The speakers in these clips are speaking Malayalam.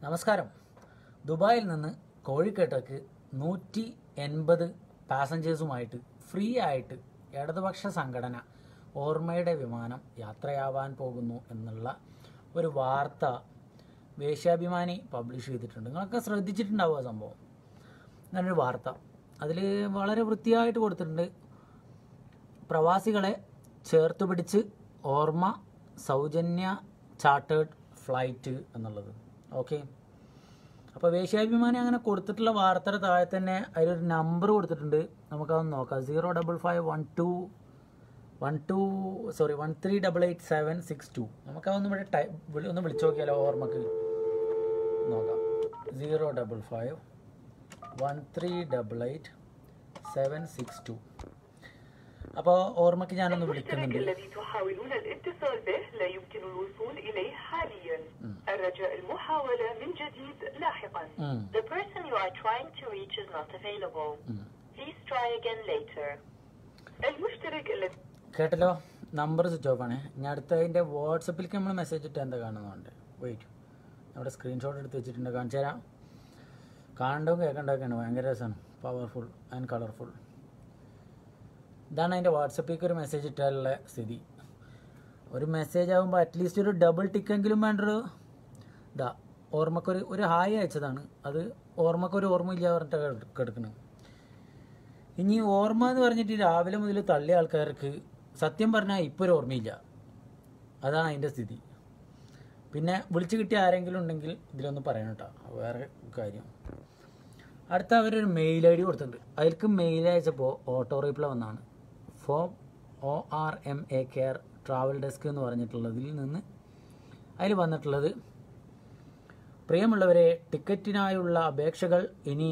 നമസ്കാരം ദുബായിൽ നിന്ന് കോഴിക്കോട്ടേക്ക് നൂറ്റി എൺപത് പാസഞ്ചേഴ്സുമായിട്ട് ഫ്രീ ആയിട്ട് ഇടതുപക്ഷ സംഘടന ഓർമ്മയുടെ വിമാനം യാത്രയാവാൻ പോകുന്നു എന്നുള്ള ഒരു വാർത്ത വേശ്യാഭിമാനി പബ്ലിഷ് ചെയ്തിട്ടുണ്ട് നിങ്ങളൊക്കെ ശ്രദ്ധിച്ചിട്ടുണ്ടാവുക ആ സംഭവം അങ്ങനൊരു വാർത്ത അതിൽ വളരെ വൃത്തിയായിട്ട് കൊടുത്തിട്ടുണ്ട് പ്രവാസികളെ ചേർത്ത് പിടിച്ച് ഓർമ്മ സൗജന്യ ചാർട്ടേഡ് ഫ്ലൈറ്റ് എന്നുള്ളത് ഓക്കെ അപ്പോൾ വേശ്യാഭിമാനി അങ്ങനെ കൊടുത്തിട്ടുള്ള വാർത്തയുടെ താഴെ തന്നെ അതിലൊരു നമ്പർ കൊടുത്തിട്ടുണ്ട് നമുക്കതൊന്ന് നോക്കാം zero double five one two one two sorry one three double eight seven six two നമുക്കതൊന്ന് ഇവിടെ ടൈ വിളി- ഒന്ന് വിളിച്ചു നോക്കിയാലോ ഓർമ്മക്ക് നോക്കാം zero double five one three double eight seven six two അപ്പോൾ ഓർമ്മക്ക് ഞാനൊന്ന് المشترك വിളിക്കുന്നുണ്ട് الذي تحاولون الاتصال به لا يمكن الوصول إليه حاليا الرجاء المحاولة من جديد لاحقا ഉം. The person you are trying to reach is not available. Please try again later. المشترك الذي കേട്ടല്ലോ നമ്പർ സ്വിച്ച് ഓഫ് ആണ് ഞാൻ അടുത്ത അതിൻ്റെ വാട്സപ്പിലേക്ക് നമ്മൾ മെസ്സേജ് ഇട്ട് എന്താ കാണുന്നുണ്ട് വെയിറ്റ് അവിടെ സ്ക്രീൻഷോട്ട് എടുത്ത് വെച്ചിട്ടുണ്ട് കാണിച്ചു തരാം കാണണ്ടവും കേൾക്കണ്ടൊക്കെയാണ് ഭയങ്കര രസമാണ് പവർഫുൾ ആൻഡ് കളർഫുൾ ഇതാണ് അതിൻ്റെ വാട്സപ്പിലേക്ക് ഒരു മെസ്സേജ് ഇട്ടാലുള്ള സ്ഥിതി ഒരു മെസ്സേജ് ആകുമ്പോൾ അറ്റ്ലീസ്റ്റ് ഒരു ഡബിൾ ടിക്കെങ്കിലും വേണ്ടൊരു ഇതാ ഓർമ്മക്കൊരു ഒരു ഹായ് അയച്ചതാണ് അത് ഓർമ്മക്കൊരു ഓർമ്മയില്ല പറഞ്ഞിട്ട് കിടക്കുന്നത് ഇനി ഓർമ്മ എന്ന് പറഞ്ഞിട്ട് രാവിലെ മുതൽ തള്ളിയ ആൾക്കാർക്ക് സത്യം പറഞ്ഞാൽ ഇപ്പോൾ ഒരു ഓർമ്മയില്ല അതാണ് അതിൻ്റെ സ്ഥിതി പിന്നെ വിളിച്ചു കിട്ടിയ ആരെങ്കിലും ഉണ്ടെങ്കിൽ ഇതിലൊന്ന് പറയണം കേട്ടോ വേറെ കാര്യം അടുത്ത അവരൊരു മെയിൽ ഐ ഡി കൊടുത്തിട്ടുണ്ട് അതിലേക്ക് മെയിൽ അയച്ചപ്പോൾ ഓട്ടോ റീപ്ലൈ വന്നാണ് form O R M A care travel desk എന്ന് പറഞ്ഞിട്ടുള്ളതിൽ നിന്ന് അതിൽ വന്നിട്ടുള്ളത് പ്രിയമുള്ളവരെ ടിക്കറ്റിനായുള്ള അപേക്ഷകൾ ഇനി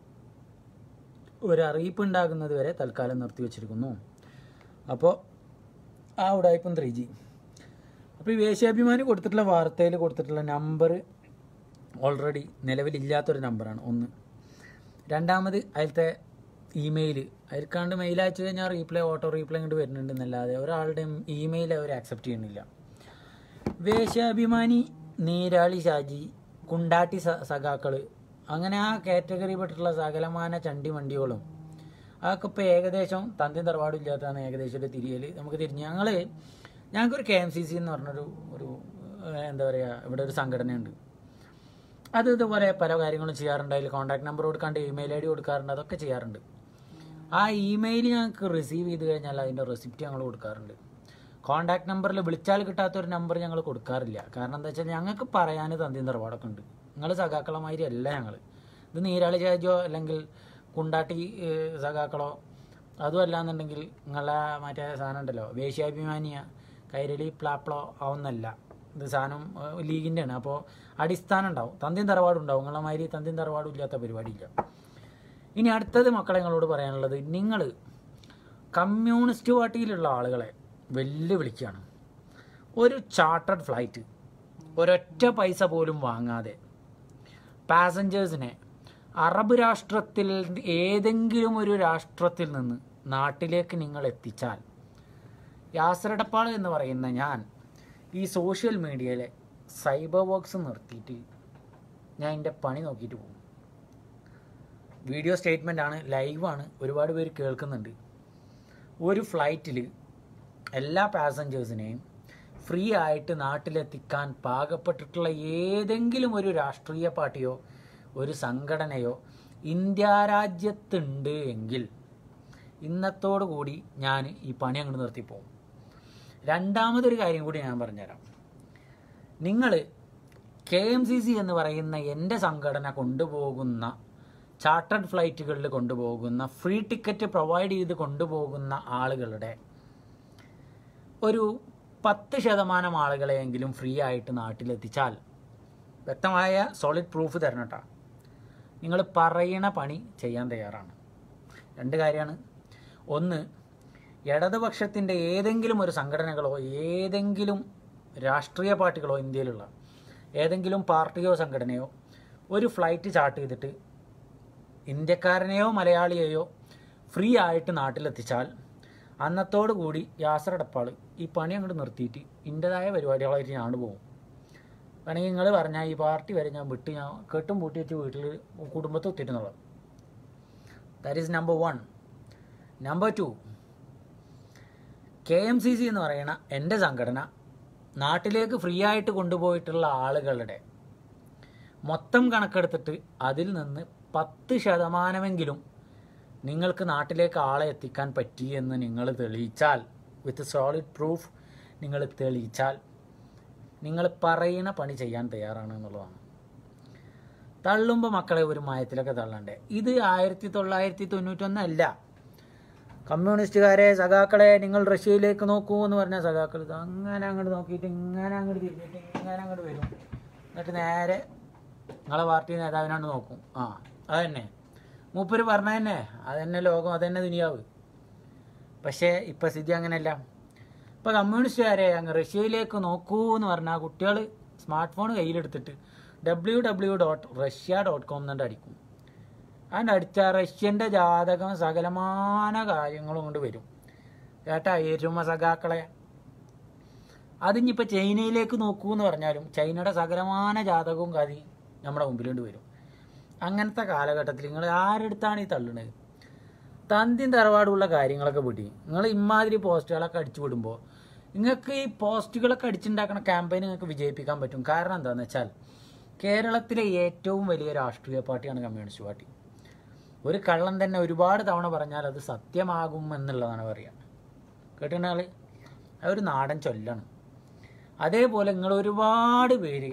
ഒരു അറിയിപ്പ് ഉണ്ടാകുന്നത് വരെ തൽക്കാലം നിർത്തിവെച്ചിരിക്കുന്നു അപ്പോൾ ആ ഉടായ്പം ത്രീ ജി അപ്പോൾ ഈ വേശ്യാഭിമാനി കൊടുത്തിട്ടുള്ള വാർത്തയിൽ കൊടുത്തിട്ടുള്ള നമ്പർ ഓൾറെഡി നിലവിലില്ലാത്തൊരു നമ്പറാണ് ഒന്ന് രണ്ടാമത് അതിലത്തെ ഇമെയിൽ അതിൽക്കാണ്ട് മെയിൽ അയച്ചു കഴിഞ്ഞാൽ റീപ്ലൈ ഓട്ടോ റീപ്ലൈ ഇങ്ങോട്ട് വരുന്നുണ്ട് എന്നല്ലാതെ ഒരാളുടെയും ഇമെയിൽ അവർ ആക്സെപ്റ്റ് ചെയ്യുന്നില്ല വേശ്യാഭിമാനി നീരാളി ഷാജി കുണ്ടാട്ടി സ സഖാക്കള് അങ്ങനെ ആ കാറ്റഗറി പെട്ടിട്ടുള്ള സകലമാന ചണ്ടി വണ്ടികളും അതൊക്കെ ഇപ്പോൾ ഏകദേശം തന്തി തറവാടും ഇല്ലാത്തതാണ് ഏകദേശം ഒരു തിരിയൽ നമുക്ക് തിരിഞ്ഞ് ഞങ്ങൾ ഞങ്ങൾക്കൊരു കെ എം സി സി എന്ന് പറഞ്ഞൊരു ഒരു ഏഹ്, എന്താ പറയുക ഇവിടെ ഒരു സംഘടനയുണ്ട് അത് ഇതുപോലെ പല കാര്യങ്ങളും ചെയ്യാറുണ്ട് അതിൽ കോൺടാക്ട് നമ്പർ കൊടുക്കാണ്ട് ഇമെയിൽ ഐ ഡി കൊടുക്കാറുണ്ട് അതൊക്കെ ചെയ്യാറുണ്ട് ആ ഇമെയിൽ ഞങ്ങൾക്ക് റിസീവ് ചെയ്ത് കഴിഞ്ഞാൽ അതിൻ്റെ റെസിപ്റ്റ് ഞങ്ങൾ കൊടുക്കാറുണ്ട് കോൺടാക്ട് നമ്പറിൽ വിളിച്ചാൽ കിട്ടാത്തൊരു നമ്പർ ഞങ്ങൾ കൊടുക്കാറില്ല കാരണം എന്താ വെച്ചാൽ ഞങ്ങൾക്ക് പറയാൻ തന്തിയും തറവാടൊക്കെ ഉണ്ട് നിങ്ങൾ സഖാക്കളമാതിരി അല്ല ഞങ്ങൾ ഇത് നീരാളി ചാജോ അല്ലെങ്കിൽ കുണ്ടാട്ടി ഏഹ്, സഖാക്കളോ അതും അല്ലാന്നുണ്ടെങ്കിൽ നിങ്ങളെ മറ്റേ സാധനം ഉണ്ടല്ലോ വേശ്യാഭിമാനിയ കൈരളി പ്ലാപ്ലോ ആവുന്നല്ല ഇത് സാധനം ഏഹ്, ലീഗിൻ്റെ ആണ് അപ്പോൾ അടിസ്ഥാനം ഉണ്ടാവും തന്തിയും തറവാടും ഉണ്ടാവും നിങ്ങളെ മാതിരി തന്തിയും തറവാടും ഇല്ലാത്ത പരിപാടിയില്ല ഇനി അടുത്തത് മക്കളെ നിങ്ങളോട് പറയാനുള്ളത് നിങ്ങൾ കമ്മ്യൂണിസ്റ്റ് പാർട്ടിയിലുള്ള ആളുകളെ വെല്ലുവിളിക്കുകയാണ് ഒരു ചാർട്ടർഡ് ഫ്ലൈറ്റ് ഒരൊറ്റ പൈസ പോലും വാങ്ങാതെ പാസഞ്ചേഴ്സിനെ അറബ് രാഷ്ട്രത്തിൽ ഏതെങ്കിലും ഒരു രാഷ്ട്രത്തിൽ നിന്ന് നാട്ടിലേക്ക് നിങ്ങൾ എത്തിച്ചാൽ യാസരടപ്പാൾ എന്ന് പറയുന്ന ഞാൻ ഈ സോഷ്യൽ മീഡിയയിലെ സൈബർ വർക്ക്സ് നിർത്തിയിട്ട് ഞാൻ എൻ്റെ പണി നോക്കിയിട്ട് പോകും വീഡിയോ സ്റ്റേറ്റ്മെൻ്റ് ആണ് ലൈവാണ് ഒരുപാട് പേര് കേൾക്കുന്നുണ്ട് ഒരു ഫ്ലൈറ്റിൽ എല്ലാ പാസഞ്ചേഴ്സിനെയും ഫ്രീ ആയിട്ട് നാട്ടിലെത്തിക്കാൻ പാകപ്പെട്ടിട്ടുള്ള ഏതെങ്കിലും ഒരു രാഷ്ട്രീയ പാർട്ടിയോ ഒരു സംഘടനയോ ഇന്ത്യ രാജ്യത്തുണ്ട് എങ്കിൽ ഇന്നത്തോടു കൂടി ഞാൻ ഈ പണി അങ്ങോട്ട് നിർത്തിപ്പോകും രണ്ടാമതൊരു കാര്യം കൂടി ഞാൻ പറഞ്ഞുതരാം നിങ്ങൾ കെ എം സി സി എന്ന് പറയുന്ന എൻ്റെ സംഘടന കൊണ്ടുപോകുന്ന ചാർട്ടർഡ് ഫ്ലൈറ്റുകളിൽ കൊണ്ടുപോകുന്ന ഫ്രീ ടിക്കറ്റ് പ്രൊവൈഡ് ചെയ്ത് കൊണ്ടുപോകുന്ന ആളുകളുടെ ഒരു പത്ത് ശതമാനം ആളുകളെയെങ്കിലും ഫ്രീ ആയിട്ട് നാട്ടിലെത്തിച്ചാൽ വ്യക്തമായ സോളിഡ് പ്രൂഫ് തരണം കേട്ടോ നിങ്ങൾ പറയണ പണി ചെയ്യാൻ തയ്യാറാണ് രണ്ട് കാര്യമാണ് ഒന്ന് ഇടതുപക്ഷത്തിൻ്റെ ഏതെങ്കിലും ഒരു സംഘടനകളോ ഏതെങ്കിലും രാഷ്ട്രീയ പാർട്ടികളോ ഇന്ത്യയിലുള്ള ഏതെങ്കിലും പാർട്ടിയോ സംഘടനയോ ഒരു ഫ്ലൈറ്റ് ചാർട്ട് ചെയ്തിട്ട് ഇന്ത്യക്കാരനെയോ മലയാളിയെയോ ഫ്രീ ആയിട്ട് നാട്ടിലെത്തിച്ചാൽ അന്നത്തോടു കൂടി യാസർ അടപ്പാൾ ഈ പണി അങ്ങോട്ട് നിർത്തിയിട്ട് ഇൻ്റെതായ പരിപാടികളായിട്ട് ഞാൻ പോകും വേണമെങ്കിൽ നിങ്ങൾ പറഞ്ഞാൽ ഈ പാർട്ടി വരെ ഞാൻ വിട്ട് ഞാൻ കെട്ടും പൂട്ടി വെച്ച് വീട്ടിൽ കുടുംബത്തെ ഒത്തിരുന്നുള്ളത് that is number one number two K M C C എന്ന് പറയുന്ന എൻ്റെ സംഘടന നാട്ടിലേക്ക് ഫ്രീ ആയിട്ട് കൊണ്ടുപോയിട്ടുള്ള ആളുകളുടെ മൊത്തം കണക്കെടുത്തിട്ട് അതിൽ നിന്ന് പത്ത് ശതമാനമെങ്കിലും നിങ്ങൾക്ക് നാട്ടിലേക്ക് ആളെ എത്തിക്കാൻ പറ്റി എന്ന് നിങ്ങൾ തെളിയിച്ചാൽ വിത്ത് സോളിഡ് പ്രൂഫ് നിങ്ങൾ തെളിയിച്ചാൽ നിങ്ങൾ പറയുന്ന പണി ചെയ്യാൻ തയ്യാറാണ് എന്നുള്ളതാണ് തള്ളുമ്പോൾ മക്കളെ ഒരു മയത്തിലൊക്കെ തള്ളണ്ടേ ഇത് ആയിരത്തി തൊള്ളായിരത്തി തൊണ്ണൂറ്റൊന്നല്ല കമ്മ്യൂണിസ്റ്റുകാരെ സഖാക്കളെ നിങ്ങൾ റഷ്യയിലേക്ക് നോക്കൂ എന്ന് പറഞ്ഞ സഖാക്കൾ ഇത് അങ്ങനെ അങ്ങോട്ട് നോക്കിയിട്ട് ഇങ്ങനെ അങ്ങോട്ട് തിരിഞ്ഞിട്ട് ഇങ്ങനെ അങ്ങോട്ട് വരും എന്നിട്ട് നേരെ നിങ്ങളെ പാർട്ടി നേതാവിനാണ് നോക്കും ആ അതന്നെ മൂപ്പര് പറഞ്ഞ തന്നെ അതന്നെ ലോകം അതന്നെ ദുനിയാവ് പക്ഷേ ഇപ്പം സ്ഥിതി അങ്ങനെയല്ല ഇപ്പം കമ്മ്യൂണിസ്റ്റുകാരെ അങ്ങ് റഷ്യയിലേക്ക് നോക്കൂ എന്ന് പറഞ്ഞാൽ കുട്ടികൾ സ്മാർട്ട് ഫോൺ കയ്യിലെടുത്തിട്ട് W W dot Russia dot com എന്നിട്ട് അടിക്കും അതിൻ്റെ അടിച്ച റഷ്യൻ്റെ ജാതകം സകലമാന കാര്യങ്ങളും കൊണ്ട് വരും കേട്ടാ എരുമ സഖാക്കളെ അതിനിപ്പോൾ ചൈനയിലേക്ക് നോക്കൂ എന്ന് പറഞ്ഞാലും ചൈനയുടെ സകലമാന ജാതകവും കഥി നമ്മുടെ മുമ്പിലുണ്ട് വരും അങ്ങനത്തെ കാലഘട്ടത്തിൽ നിങ്ങൾ ആരെടുത്താണ് ഈ തള്ളുന്നത് തന്തിയും തറവാടുള്ള കാര്യങ്ങളൊക്കെ വിടി നിങ്ങൾ ഇമാതിരി പോസ്റ്റുകളൊക്കെ അടിച്ചു വിടുമ്പോൾ നിങ്ങൾക്ക് ഈ പോസ്റ്റുകളൊക്കെ അടിച്ചുണ്ടാക്കുന്ന ക്യാമ്പയിൻ നിങ്ങൾക്ക് വിജയിപ്പിക്കാൻ പറ്റും കാരണം എന്താണെന്ന് വെച്ചാൽ കേരളത്തിലെ ഏറ്റവും വലിയ രാഷ്ട്രീയ പാർട്ടിയാണ് കമ്മ്യൂണിസ്റ്റ് പാർട്ടി ഒരു കള്ളം തന്നെ ഒരുപാട് തവണ പറഞ്ഞാൽ അത് സത്യമാകും എന്നുള്ളതാണ് പറയുക കേട്ടിട്ടുള്ള ആള് അതൊരു നാടൻ ചൊല്ലാണ് അതേപോലെ നിങ്ങൾ ഒരുപാട് പേര്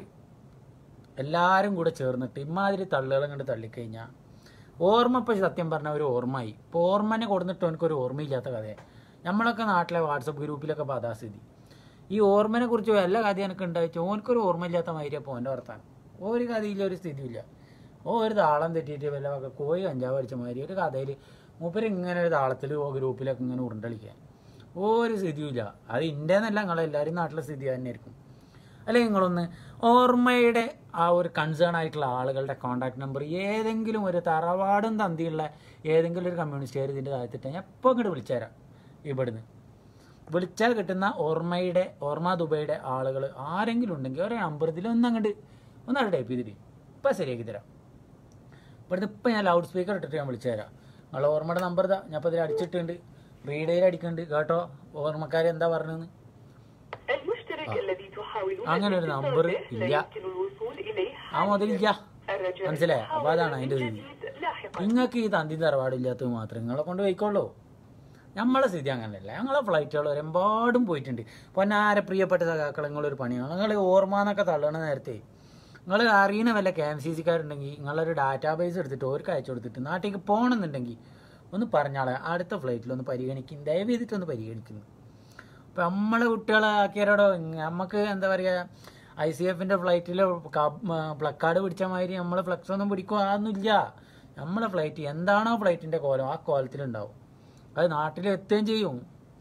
എല്ലാവരും കൂടെ ചേർന്നിട്ട് ഇമാതിരി തള്ളുകളും കണ്ട് തള്ളിക്കഴിഞ്ഞാൽ ഓർമ്മ ഇപ്പം സത്യം പറഞ്ഞ ഒരു ഓർമ്മയായി ഇപ്പോൾ ഓർമ്മനെ കൊടുത്തിട്ട് എനിക്കൊരു ഓർമ്മയില്ലാത്ത കഥയാണ് നമ്മളൊക്കെ നാട്ടിലെ വാട്സപ്പ് ഗ്രൂപ്പിലൊക്കെ ഇപ്പോൾ അതാ സ്ഥിതി ഈ ഓർമ്മനെ കുറിച്ച് വല്ല കഥ എനിക്ക് ഉണ്ടായിച്ചു ഓനക്കൊരു ഓർമ്മയില്ലാത്ത മാതിരി അപ്പോൾ ഓൻ്റെ വർത്താനം ഒരു കഥയില്ല ഒരു സ്ഥിതിയില്ല ഓ ഒരു താളം തെറ്റിയിട്ട് വല്ല വക കോഴി കഞ്ചാവ് അടിച്ച മാതിരി ഒരു കഥയിൽ മൂപ്പര് ഇങ്ങനെ ഒരു താളത്തിൽ ഗ്രൂപ്പിലൊക്കെ ഇങ്ങനെ ഉരുണ്ടളിക്കാൻ ഒരു സ്ഥിതിയില്ല അത് ഇന്ത്യന്നല്ല നിങ്ങളെല്ലാവരും നാട്ടിലെ സ്ഥിതി തന്നെയായിരിക്കും അല്ലെങ്കിൽ നിങ്ങളൊന്ന് ഓർമ്മയുടെ ആ ഒരു കൺസേൺ ആയിട്ടുള്ള ആളുകളുടെ കോൺടാക്ട് നമ്പർ ഏതെങ്കിലും ഒരു തറവാടും തന്തിയുള്ള ഏതെങ്കിലും ഒരു കമ്മ്യൂണിസ്റ്റുകാർ ഇതിൻ്റെ താഴത്തിട്ട് ഞാൻ എപ്പോൾ ഇങ്ങോട്ട് വിളിച്ചുതരാം ഇവിടുന്ന് വിളിച്ചാൽ കിട്ടുന്ന ഓർമ്മയുടെ ഓർമ്മ ദുബൈയുടെ ആളുകൾ ആരെങ്കിലും ഉണ്ടെങ്കിൽ ഒരു നമ്പർ ഇതിൽ ഒന്ന് അങ്ങോട്ട് ഒന്ന് ടൈപ്പ് ചെയ്തിട്ട് ഇപ്പം ശരിയാക്കി തരാം ഇവിടുന്ന് ഇപ്പം ഞാൻ ലൗഡ് സ്പീക്കർ ഇട്ടിട്ട് ഞാൻ വിളിച്ചു തരാം നിങ്ങളെ ഓർമ്മയുടെ നമ്പർ ഇതാ ഞാൻ ഇപ്പോൾ ഇതിൽ അടിച്ചിട്ടുണ്ട് റീഡയിൽ അടിക്കുന്നുണ്ട് കേട്ടോ ഓർമ്മക്കാർ എന്താ പറഞ്ഞതെന്ന് المشترك الذي تحاولون അങ്ങനെ ഒരു നമ്പർ الاتصال به لا ഇല്ല يمكن الوصول إليه ആ മുതലില്ല الرجاء മനസ്സിലായോ അപ്പോൾ അതാണ് المحاولة അതിൻ്റെ من ഒരു جديد لاحقا നിങ്ങൾക്ക് ഈ തന്തി തറവാടില്ലാത്തത് മാത്രം നിങ്ങളെ കൊണ്ട് പോയിക്കോളൂ നമ്മളെ സ്ഥിതി അങ്ങനെയല്ല ഞങ്ങളെ ഫ്ലൈറ്റുകൾ ഒരുപാടും പോയിട്ടുണ്ട് പൊന്നാര പ്രിയപ്പെട്ട സഖാക്കൾ നിങ്ങളൊരു പണിയാണ് നിങ്ങൾ ഓർമ്മ എന്നൊക്കെ തള്ളണ നേരത്തെ നിങ്ങൾ അറിയണ വല്ല കെ എം സി സിക്കാരുണ്ടെങ്കിൽ നിങ്ങളൊരു ഡാറ്റാബേസ് എടുത്തിട്ട് ഓർക്ക് അയച്ചു കൊടുത്തിട്ട് നാട്ടിലേക്ക് പോകണമെന്നുണ്ടെങ്കിൽ ഒന്ന് പറഞ്ഞാളെ അടുത്ത ഫ്ലൈറ്റിൽ ഒന്ന് പരിഗണിക്കും ദയവ് ചെയ്തിട്ടൊന്ന് പരിഗണിക്കുന്നു ഇപ്പം നമ്മളെ കുട്ടികളെ ആക്കിയാലോ നമുക്ക് എന്താ പറയുക ഐ സി എഫിൻ്റെ ഫ്ലൈറ്റിൽ പ്ലക്കാർഡ് പിടിച്ച മാതിരി നമ്മൾ ഫ്ലക്സ് ഒന്നും പിടിക്കുക അതൊന്നുമില്ല നമ്മളെ ഫ്ലൈറ്റ് എന്താണോ ഫ്ലൈറ്റിൻ്റെ കോലം ആ കോലത്തിലുണ്ടാവും അത് നാട്ടിൽ എത്തുകയും ചെയ്യും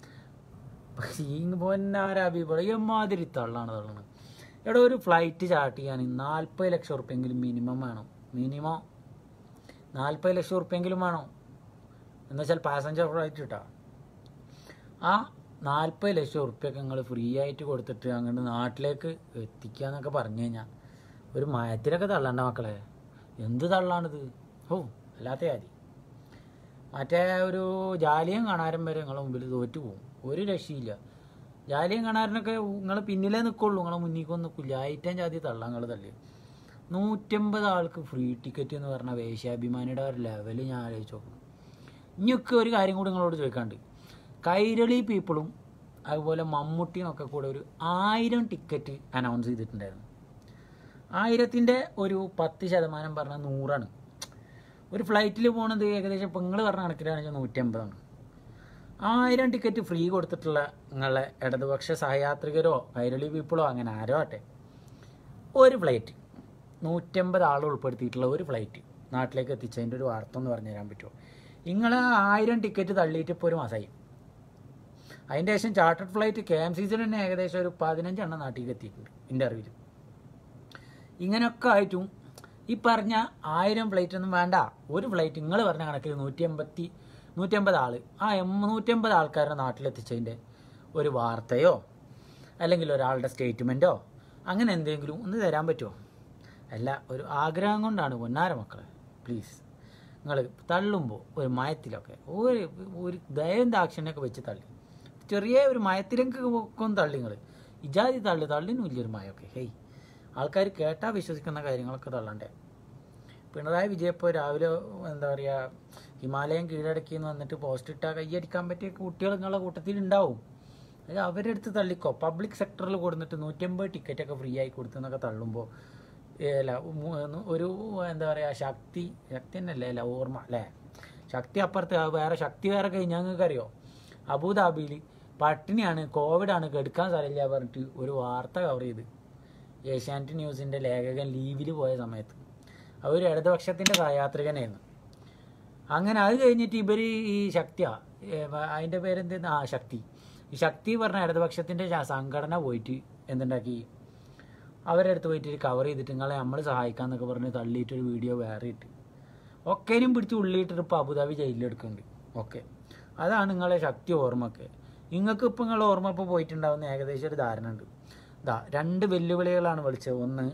പക്ഷേ ഈ പൊന്നാരഭിപള എമ്മാതിരി തള്ളാണ് തള്ളണത് എടാ ഒരു ഫ്ലൈറ്റ് ചാർട്ട് ചെയ്യാൻ നാൽപ്പത് ലക്ഷം ഉറുപ്പ്യെങ്കിലും മിനിമം വേണം മിനിമം നാൽപ്പത് ലക്ഷം ഉറുപ്പ്യെങ്കിലും വേണം എന്നുവെച്ചാൽ പാസഞ്ചർ ഫ്ലൈറ്റ് കിട്ടാ ആ നാൽപ്പത് ലക്ഷം ഉറുപ്പ്യൊക്കെ നിങ്ങൾ ഫ്രീ ആയിട്ട് കൊടുത്തിട്ട് അങ്ങോട്ട് നാട്ടിലേക്ക് എത്തിക്കുക എന്നൊക്കെ പറഞ്ഞു കഴിഞ്ഞാൽ ഒരു മയത്തിലൊക്കെ തള്ളണ്ട മക്കളെ എന്ത് തള്ളാണിത് ഓ അല്ലാത്ത കാര്യം മറ്റേ ഒരു ജാലിയം കാണാരം വരെ നിങ്ങളെ മുമ്പിൽ തോറ്റു പോകും ഒരു രക്ഷയില്ല ജാലിയം കാണാരനൊക്കെ നിങ്ങൾ പിന്നിലേ നിൽക്കുള്ളൂ നിങ്ങളെ മുന്നിക്കൊന്നും നിൽക്കില്ല ആയിരം ജാതി തള്ളാൻ നിങ്ങൾ തള്ളി നൂറ്റമ്പത് ആൾക്ക് ഫ്രീ ടിക്കറ്റ് എന്ന് പറഞ്ഞ വേശ്യാഭിമാനിയുടെ ഒരു ലെവല് ഞാൻ ആലോചിച്ച് നോക്കും ഇനിയൊക്കെ ഒരു കാര്യം കൂടി നിങ്ങളോട് ചോദിക്കാണ്ട് കൈരളി പീപ്പിളും അതുപോലെ മമ്മൂട്ടിയും കൂടെ ഒരു ആയിരം ടിക്കറ്റ് അനൗൺസ് ചെയ്തിട്ടുണ്ടായിരുന്നു ആയിരത്തിൻ്റെ ഒരു പത്ത് ശതമാനം പറഞ്ഞാൽ നൂറാണ് ഒരു ഫ്ലൈറ്റിൽ പോണത് ഏകദേശം ഇപ്പം നിങ്ങൾ പറഞ്ഞ കണക്കിലാണെന്ന് വെച്ചാൽ നൂറ്റമ്പതാണ് ആയിരം ടിക്കറ്റ് ഫ്രീ കൊടുത്തിട്ടുള്ള നിങ്ങളെ ഇടതുപക്ഷ സഹയാത്രികരോ കൈരളി പീപ്പിളോ അങ്ങനെ ആരോ ആട്ടെ ഒരു ഫ്ലൈറ്റ് നൂറ്റമ്പത് ആൾ ഉൾപ്പെടുത്തിയിട്ടുള്ള ഒരു ഫ്ലൈറ്റ് നാട്ടിലേക്ക് എത്തിച്ചതിൻ്റെ ഒരു വാർത്ത ഒന്ന് പറഞ്ഞു തരാൻ പറ്റുമോ നിങ്ങൾ ആയിരം ടിക്കറ്റ് തള്ളിയിട്ട് ഇപ്പോൾ ഒരു മാസമായി അതിൻ്റെ ശേഷം chartered flight K M C സിയിൽ തന്നെ ഏകദേശം ഒരു പതിനഞ്ചെണ്ണം നാട്ടിലേക്ക് എത്തിയിട്ടുണ്ട് എൻ്റെ അറിവിൽ ഇങ്ങനെയൊക്കെ ആയിട്ടും ഈ പറഞ്ഞ ആയിരം ഫ്ലൈറ്റ് ഒന്നും വേണ്ട ഒരു ഫ്ലൈറ്റ് നിങ്ങൾ പറഞ്ഞ കണക്കിൽ നൂറ്റി എൺപത്തി നൂറ്റമ്പത് ആൾ ആ എം നൂറ്റമ്പത് ആൾക്കാരെ നാട്ടിലെത്തിച്ചതിൻ്റെ ഒരു വാർത്തയോ അല്ലെങ്കിൽ ഒരാളുടെ സ്റ്റേറ്റ്മെൻറ്റോ അങ്ങനെ എന്തെങ്കിലും ഒന്ന് തരാൻ പറ്റുമോ അല്ല ഒരു ആഗ്രഹം കൊണ്ടാണ് പൊന്നാര മക്കളെ പ്ലീസ് നിങ്ങൾ തള്ളുമ്പോൾ ഒരു മയത്തിലൊക്കെ ഒരു ഒരു ദയം ദാക്ഷിണ്യൊക്കെ വെച്ച് തള്ളി ചെറിയ ഒരു മയത്തിലേക്ക് ഒക്കെ ഒന്ന് തള്ളി നിങ്ങൾ ഇജാതി തള്ളി തള്ളിനും ഇല്ലൊരു മയമൊക്കെ ഹേയ് ആൾക്കാർ കേട്ടാൽ വിശ്വസിക്കുന്ന കാര്യങ്ങളൊക്കെ തള്ളണ്ടേ പിണറായി വിജയ് ഇപ്പോൾ രാവിലെ എന്താ പറയുക ഹിമാലയം കീഴടക്കി എന്ന് വന്നിട്ട് പോസ്റ്റ് ഇട്ടാൽ കൈയടിക്കാൻ പറ്റിയ കുട്ടികൾ നിങ്ങളുടെ കൂട്ടത്തിൽ ഉണ്ടാവും അത് അവരുടെ അടുത്ത് തള്ളിക്കോ പബ്ലിക് സെക്ടറിൽ കൊടുത്തിട്ട് നൂറ്റമ്പത് ടിക്കറ്റൊക്കെ ഫ്രീ ആയി കൊടുത്തെന്നൊക്കെ തള്ളുമ്പോൾ അല്ല മു- ഒരു എന്താ പറയുക ശക്തി ശക്തി തന്നെയല്ലേ അല്ല ഓർമ്മ അല്ലേ ശക്തി അപ്പുറത്ത് ആ വേറെ ശക്തി വേറെ കഴിഞ്ഞാൽ ഞങ്ങൾക്ക് അറിയോ അബുദാബിയിൽ പട്ടിണിയാണ് കോവിഡാണ് കെടുക്കാൻ സ്ഥലമില്ല പറഞ്ഞിട്ട് ഒരു വാർത്ത കവർ ചെയ്ത് ഏഷ്യാനെറ്റ് ന്യൂസിൻ്റെ ലേഖകൻ ലീവിൽ പോയ സമയത്ത് അവർ ഇടതുപക്ഷത്തിൻ്റെ സഹയാത്രികനായിരുന്നു അങ്ങനെ അത് കഴിഞ്ഞിട്ട് ഇവർ ഈ ശക്തിയാ ഏ, വ- അതിൻ്റെ പേരെന്തെന്ന് ആ ശക്തി ഈ ശക്തി പറഞ്ഞ ഇടതുപക്ഷത്തിൻ്റെ ശ- സംഘടന പോയിട്ട് എന്തുണ്ടാക്കി അവരുടെ അടുത്ത് പോയിട്ട് കവർ ചെയ്തിട്ട് നിങ്ങളെ നമ്മൾ സഹായിക്കാന്നൊക്കെ പറഞ്ഞ് തള്ളിയിട്ടൊരു വീഡിയോ വേറെ ഇട്ട് ഒക്കേനും പിടിച്ച് ഉള്ളിയിട്ടിട്ട് ഇപ്പോൾ അബുദാബി ജയിലിലെടുക്കുന്നുണ്ട് ഓക്കെ അതാണ് നിങ്ങളെ ശക്തി ഓർമ്മയൊക്കെ നിങ്ങൾക്ക് ഇപ്പം നിങ്ങളെ ഓർമ്മ ഇപ്പോൾ പോയിട്ടുണ്ടാവുന്ന ഏകദേശം ഒരു ധാരണ ഉണ്ട് ഇതാ രണ്ട് വെല്ലുവിളികളാണ് വിളിച്ചത് ഒന്ന്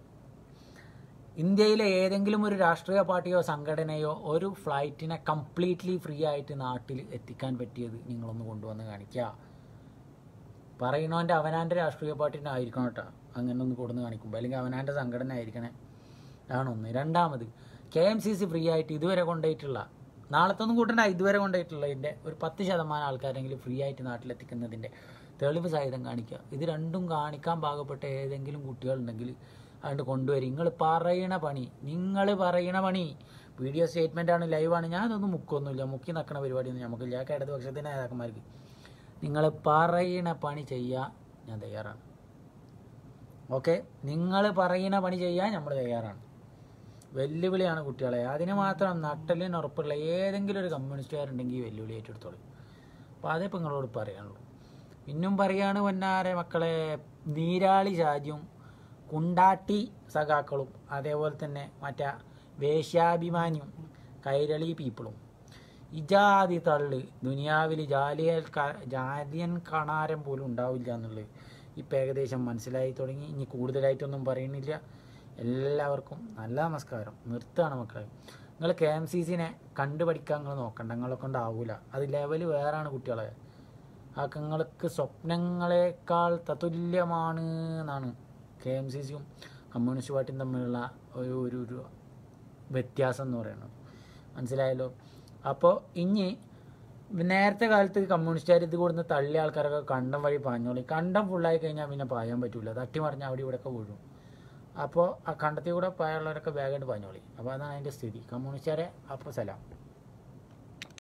ഇന്ത്യയിലെ ഏതെങ്കിലും ഒരു രാഷ്ട്രീയ പാർട്ടിയോ സംഘടനയോ ഒരു ഫ്ലൈറ്റിനെ കംപ്ലീറ്റ്ലി ഫ്രീ ആയിട്ട് നാട്ടിൽ എത്തിക്കാൻ പറ്റിയത് നിങ്ങളൊന്ന് കൊണ്ടുവന്ന് കാണിക്കുക പറയണോൻ്റെ അവനാൻ്റെ രാഷ്ട്രീയ പാർട്ടിനെ ആയിരിക്കണം കേട്ടോ അങ്ങനെ ഒന്ന് കൊടുന്ന് കാണിക്കുമ്പോൾ അല്ലെങ്കിൽ അവനാൻ്റെ സംഘടന ആയിരിക്കണേ അതാണൊന്ന് രണ്ടാമത് K M C C free ആയിട്ട് ഇതുവരെ കൊണ്ടുപോയിട്ടുള്ള നാളത്തൊന്നും കൂട്ടണ്ട ഇതുവരെ കൊണ്ടുപോയിട്ടുള്ളതിൻ്റെ ഒരു പത്ത് ശതമാനം ആൾക്കാരെങ്കിലും ഫ്രീ ആയിട്ട് നാട്ടിലെത്തിക്കുന്നതിൻ്റെ തെളിവ് സഹിതം കാണിക്കുക ഇത് രണ്ടും കാണിക്കാൻ പാകപ്പെട്ട ഏതെങ്കിലും കുട്ടികളുണ്ടെങ്കിൽ അതുകൊണ്ട് കൊണ്ടുവരും നിങ്ങൾ പറയണ പണി നിങ്ങൾ പറയണ പണി വീഡിയോ സ്റ്റേറ്റ്മെൻ്റ് ആണ് ലൈവാണ് ഞാനതൊന്നും മുക്കൊന്നുമില്ല മുക്കി നക്കണ പരിപാടിയൊന്നും നമുക്കില്ല ആ ഇടതുപക്ഷത്തിൻ്റെ നേതാക്കന്മാർക്ക് നിങ്ങൾ പറയണ പണി ചെയ്യാൻ ഞാൻ തയ്യാറാണ് ഓക്കെ നിങ്ങൾ പറയുന്ന പണി ചെയ്യാൻ നമ്മൾ തയ്യാറാണ് വെല്ലുവിളിയാണ് കുട്ടികളെ അതിന് മാത്രം നട്ടലിന് ഉറപ്പുള്ള ഏതെങ്കിലും ഒരു കമ്മ്യൂണിസ്റ്റുകാരുണ്ടെങ്കിൽ ഈ വെല്ലുവിളി ഏറ്റെടുത്തോളൂ അപ്പോൾ അതിപ്പോൾ നിങ്ങളോട് പറയാനുള്ളൂ പിന്നും പറയാണ് പൊന്നാരെ മക്കളെ നീരാളി ഷാജിയും കുണ്ടാട്ടി സഖാക്കളും അതേപോലെ തന്നെ മറ്റേ വേശ്യാഭിമാനിയും കൈരളി പീപ്പിളും ഇജാതി തള്ള് ദുനിയാവിൽ ജാലിയൽ ക- ജാലിയൻ കണാരം പോലും ഉണ്ടാവില്ല എന്നുള്ളത് ഇപ്പം ഏകദേശം മനസ്സിലായി തുടങ്ങി ഇനി കൂടുതലായിട്ടൊന്നും പറയുന്നില്ല എല്ലാവർക്കും നല്ല നമസ്കാരം നിർത്തുകയാണ് മക്കളെ നിങ്ങൾ കെ എം സി സിനെ കണ്ടുപഠിക്കാൻ നിങ്ങൾ നോക്കണ്ട നിങ്ങളെ കൊണ്ടാവൂല അത് ലെവല് വേറാണ് കുട്ടികളെ ആ നിങ്ങൾക്ക് സ്വപ്നങ്ങളെക്കാൾ തതുല്യമാണ് എന്നാണ് കെ എം സി സിയും കമ്മ്യൂണിസ്റ്റ് പാർട്ടിയും തമ്മിലുള്ള ഒരു ഒരു ഒരു വ്യത്യാസം എന്ന് പറയുന്നത് മനസ്സിലായല്ലോ അപ്പോൾ ഇനി നേരത്തെ കാലത്ത് കമ്മ്യൂണിസ്റ്റുകാർ ഇത് കൊടുന്ന് തള്ളിയ ആൾക്കാരൊക്കെ കണ്ടം വഴി പാഞ്ഞോളി കണ്ടം ഫുള്ളായി കഴിഞ്ഞാൽ പിന്നെ പായാൻ പറ്റൂല തട്ടി മറിഞ്ഞാൽ അവിടെ ഇവിടെയൊക്കെ വീഴും അപ്പോൾ ആ കണ്ടത്തിൽ കൂടെ പായുള്ളവരൊക്കെ വേഗമായിട്ട് പാഞ്ഞോളി അപ്പോൾ അതാണ് അതിൻ്റെ സ്ഥിതി കമ്മ്യൂണിസ്റ്റുകാരെ അപ്പോൾ സലാം